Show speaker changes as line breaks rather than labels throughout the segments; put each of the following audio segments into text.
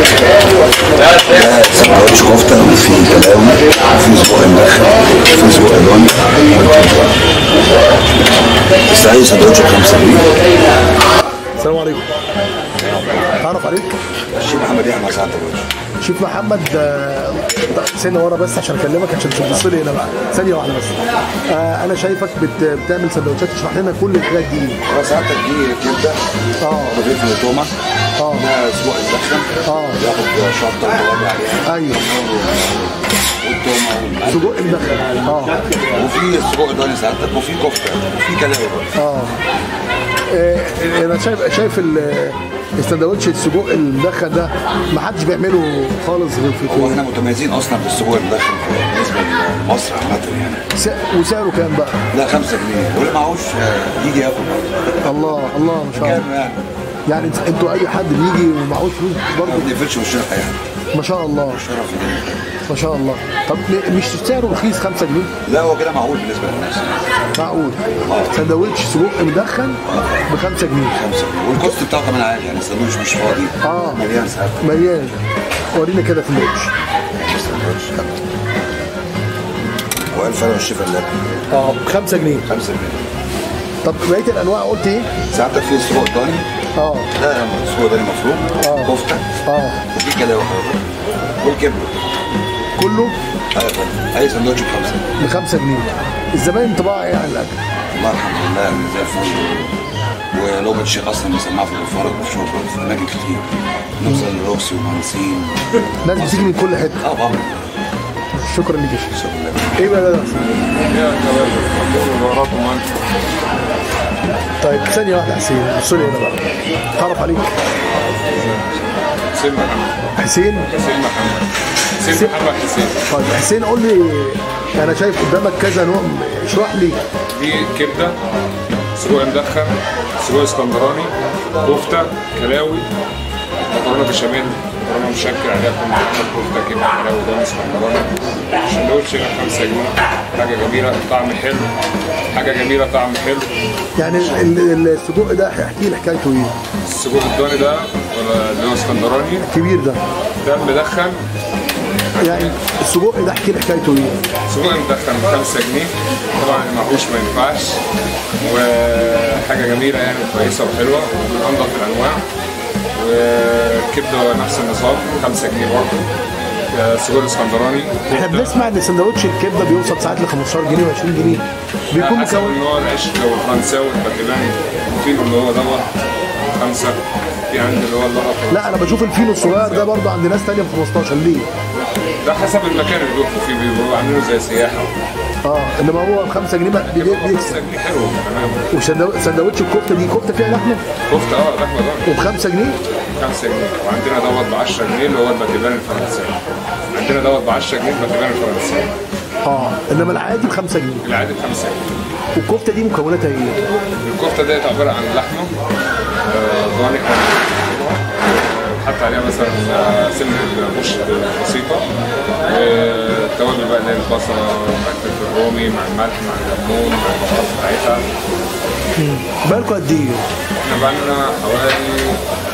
ده سندوتش كفته وفي كلاوي وفي سجق مدخن وفي سجق ضاني بس عايز سندوتش بخمسة جنيه
السلام عليكم تعرف عليك
الشيخ محمد يحيى سعد الوجه
شيف محمد آه، سنه ورا بس عشان اكلمك عشان تبص لي هنا بقى ثانيه واحده بس آه، انا شايفك بت- بتعمل سندوتشات تشرح لنا كل الحاجات دي
هو ساعتك دي كبده
اه
رغيف وتومه
اه
ده سجق مدخن
اه
ياخد شطه وتوابع عليها
ايوه
والتومه والملح
سجق مدخن اه
وفي سجق ضاني ساعتك وفي كفته وفي كلاوي برضه
اه آه، انا شايف شايف ال- السندوتش السجق المدخن ده ما حدش بيعمله خالص غير في
هو
في
احنا متميزين اصلا بالسجق المدخن بالنسبه لمصر عامه يعني
س- وسعره كام بقى؟
لا 5 جنيه واللي معهوش آه، يجي ياكل برضه
الله الله ما شاء الله
كام يعني
يعني انت- انتوا اي حد بيجي ومعهوش فلوس
ما
برضه
بنقفلش وشنا يعني
ما شاء الله
شرف لينا
ما شاء الله طب م- مش سعره رخيص 5 جنيه
لا هو كده معقول بالنسبه للناس
معقول سندوتش سجق مدخن ب 5 جنيه
5 جنيه والكوست بتاعه كمان عالي يعني السندوتش مش فاضي
آه.
مليان ساعات
مليان ورينا كده سندوتش
والف انا والشيف اللاب
اه ب 5 جنيه
5 جنيه
طب بقيه الانواع قلت ايه؟
ساعتك في سجق ضاني
اه
ده سجق ضاني مفروم
آه.
كفته
اه
وفي كلاوي حضرتك والكبده
كله
ايوه يا فندم. اي سندوتش بخمسه
ب 5 جنيه الزباين انطباع ايه عن الاكل؟
والله الحمد لله يعني زي الفل ولو الشيخ اصلا مسمعه في الفرج وفي شغل في اماكن كتير نوصل لروكسي ومهندسين
ناس بتيجي من كل حته
اه طبعا
شكرا ليك يا شيخ
شكرا لله
ايه بقى ده؟ طيب ثانية واحدة يا حسين بص لي هنا بقى تعرف عليك
حسين محمد
حسين
حسين محمد حسين محمد حسين
طيب حسين قول لي انا شايف قدامك كذا نوع اشرح لي
دي كبده سجق مدخن سجق اسكندراني كفته كلاوي مكرونه بشاميل مكرونه مشكل عليها كنا كفته كده كلاوي ده اسكندراني سندوتش هنا 5 جنيه حاجه جميله طعم حلو حاجه جميله طعم حلو
يعني ال- ال- السجق ده احكي لي حكايته ايه
السجق الضاني ده ولا اللي هو اسكندراني
الكبير ده
ده مدخن
يعني السجق ده احكي لي حكايته ايه
سجق مدخن ب 5 جنيه طبعا المعهوش ما ينفعش وحاجه جميله يعني كويسه وحلوه ومن انضف الانواع وكبده نفس النظام 5 جنيه برضه السجق الاسكندراني
احنا بنسمع ان سندوتش الكبده بيوصل ساعات ل 15 جنيه و20 جنيه بيكون
حسب
مكون
النوع العيش لو الفرنساوي الباكلاني في اللي هو دوت خمسه في عندي اللي هو اللغط
لا انا بشوف الفينو الصغير ده برضه عند ناس تانية ب 15 ليه؟
ده حسب المكان اللي بيروحوا فيه بيبقوا عاملينه زي سياحه
اه انما هو ب 5 جنيه بقى بي- بيكسب
5 جنيه حلو تمام
وسندوتش الكفته دي كفته فيها لحمه
كفته اه لحمه ضاني
وب 5 جنيه
5 جنيه وعندنا دوت ب 10 جنيه اللي هو الباكلان الفرنساوي عندنا دوت ب 10 جنيه الباكلان الفرنساوي
اه انما العادي ب 5 جنيه
العادي ب 5 جنيه
والكفته دي مكوناتها ايه؟
الكفته ديت عباره عن لحمه آه، ضاني حط عليها مثلا آه، سنه بوش بسيطه والتوابل بقى اللي هي البصله مع الفلفل الرومي مع الملح مع الليمون مع البهارات بتاعتها
بالكم قد ايه؟
احنا بقى لنا حوالي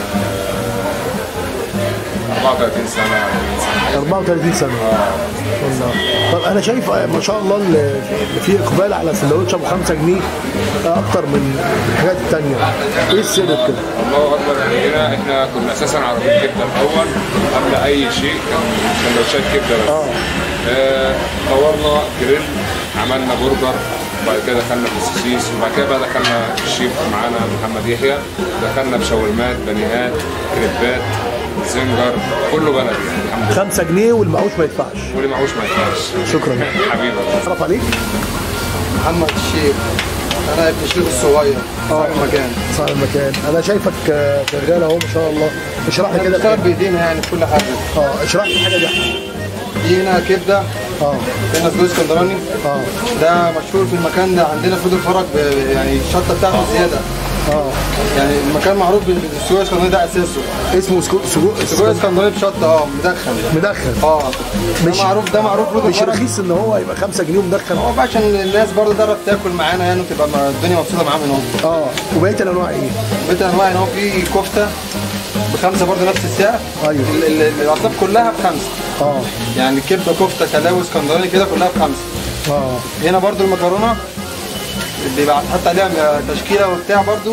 آه، 34 سنه 40
34
سنه
سنه والله طب انا شايف آه، ما شاء الله ال- في اقبال على سندوتش ابو 5 جنيه آه، اكتر من الحاجات التانية ايه السر في كده؟
الله اكبر يعني هنا احنا كنا اساسا عربيه كبده الاول قبل اي شيء كان سندوتشات كبده بس
اه
آه، طورنا جريل عملنا برجر وبعد كده دخلنا في السوسيس وبعد كده بقى دخلنا الشيف معانا محمد يحيى دخلنا بشاورمات بانيهات كريبات زنجر كله بلدي الحمد لله
5 جنيه والمعوش ما يدفعش
واللي معهوش ما ينفعش
شكرا
حبيبي
تعرف عليك؟
محمد الشيخ انا ابن الشيخ الصغير صاحب المكان
صاحب المكان انا شايفك آه، شغال اهو ما شاء الله اشرح لي كده
بنشتغل
الحاجة.
بايدينا يعني في كل حاجه
اه اشرح لي الحاجه دي
دي هنا كبده
اه
هنا فلوس اسكندراني
اه
ده مشهور في المكان ده عندنا فود الفرج ب- يعني الشطه بتاعته زياده
اه
يعني المكان معروف بالسجق الاسكندراني ده اساسه
اسمه سجق سجق
سجق اسكندراني بشطه اه مدخن
مدخن
اه ده
مش-
معروف ده معروف فود
مش
الفرج
رخيص ان هو يبقى 5 جنيه ومدخن
هو بقى عشان الناس برضه تقدر تاكل معانا يعني وتبقى ما- الدنيا مبسوطه معاهم هنا
اه وبقيه الانواع ايه؟
بقيت انواع هنا هو في كفته بخمسه برضه نفس السعر
أيوة.
ال- ال- الاصناف كلها بخمسه
اه
يعني كبده كفته كلاوي اسكندراني كده كلها بخمسه
اه
هنا برضو المكرونه بيبقى حتى عليها تشكيله وبتاع برضو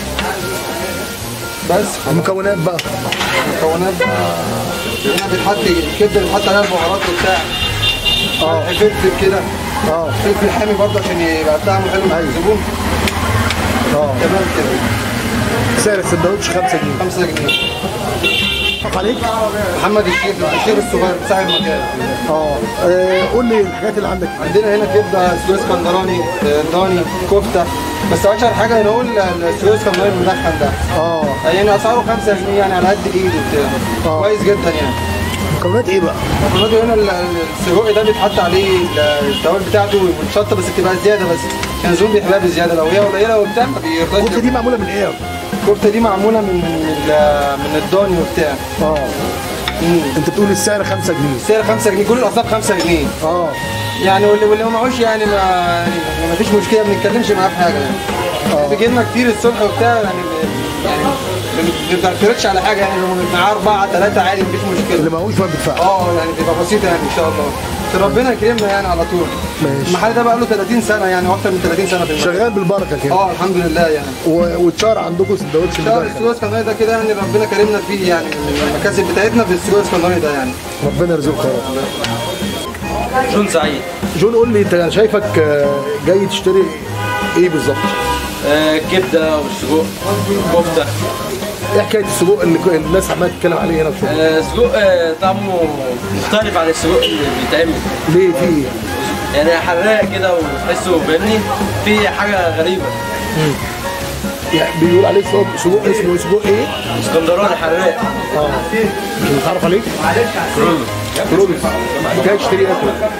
بس خلاص.
المكونات بقى
المكونات هنا بيتحط الكبده بيتحط عليها البهارات وبتاع
اه
فلفل كده
اه
فلفل حامي برضه عشان يبقى طعمه حلو مع
أيوة.
الزبون
اه
تمام كده
سعر السندوتش 5 جنيه
5 جنيه
حق عليك
محمد الشيخ الشيخ الصغير صاحب المكان
اه آه، قول لي الحاجات اللي عندك
عندنا هنا كبده سويس اسكندراني آه، ضاني كفته بس اشهر حاجه نقول السويس اسكندراني المدخن ده
اه
يعني اسعاره 5 جنيه يعني على قد الايد وبتاع
آه.
كويس جدا يعني
مكونات ايه بقى؟
المفروض هنا ال- السجق ده بيتحط عليه ال- التوابل بتاعته والشطه بس بتبقى زياده بس عشان الزبون بيحبها بزياده لو هي قليله وبتاع ما بيرضاش
الكفته دي معموله من ايه؟
الكفته دي معموله من من ال- من الضاني وبتاع
اه
مم.
انت بتقول السعر 5 جنيه
السعر 5 جنيه كل الاصناف 5 جنيه
اه
يعني واللي واللي ما معهوش يعني ما يعني ما فيش مشكله ما بنتكلمش معاه في حاجه يعني بيجي لنا كتير الصبح وبتاع يعني يعني ما بنعترضش على حاجه يعني لو معاه اربعه ثلاثه عادي مفيش مشكله
اللي معهوش ما بيدفعش
اه يعني بتبقى بسيطه يعني ان شاء الله بس ربنا يكرمنا يعني على طول
ماشي.
المحل ده بقى له 30 سنه يعني واكتر من 30 سنه في المكان
شغال بالبركه كده
اه الحمد لله يعني
و- واتشهر عندكم سندوتش
شهر
مدخن
السويس اسكندراني ده كده يعني ربنا كرمنا فيه يعني من المكاسب بتاعتنا في السويس اسكندراني ده يعني
ربنا يرزقك يا رب
جون سعيد
جون قول لي انت أنا شايفك آه، جاي تشتري ايه بالظبط؟
آه كبده والسجق كفته
ايه حكايه السجق اللي كو- الناس عماله تتكلم عليه هنا في الشغل؟
آه سجق آه طعمه مختلف عن السجق اللي بيتعمل
ليه في ايه؟
يعني حراق كده وتحسه فاهمني في حاجه غريبه
يعني بيقول عليه سجق سجق اسمه سجق ايه؟
اسكندراني حراق
اه مش متعرف عليه؟
كرولو
كرولوس جاي تشتري ايه؟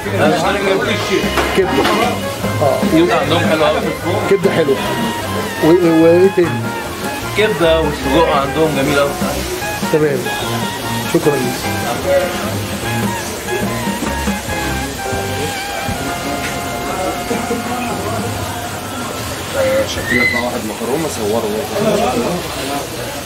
كبده
كبده عندهم حلوه قوي
كبده حلوه و- وايه تاني؟
كبده والسجق عندهم جميل قوي
تمام شكرا ليك
شكلك بقى واحد مكرونه صوره